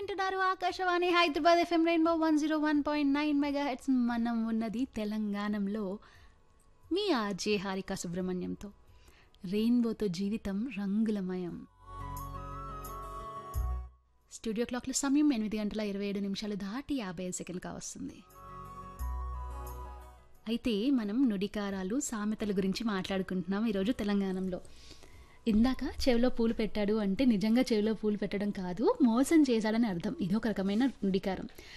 వింటున్నారు Akashvani Hyderabad FM rainbow one zero one point nine megahertz మనం ఉన్నది తెలంగాణలో మీ ఆర్జే హారిక సుబ్రహ్మణ్యంతో రెయిన్బోతో జీవితం రంగులమయం స్టూడియో క్లాక్లో సమయం ఎనిమిది గంటల ఇరవై ఏడు నిమిషాలు దాటి యాభై ఐదు సెకండ్గా వస్తుంది అయితే మనం నుడికారాలు సామెతల గురించి మాట్లాడుకుంటున్నాం ఈరోజు తెలంగాణలో ఇందాక చెవిలో పూలు పెట్టాడు అంటే నిజంగా చెవిలో పూలు పెట్టడం కాదు మోసం చేశాడని అర్థం ఇది ఒక రకమైన నుడికారం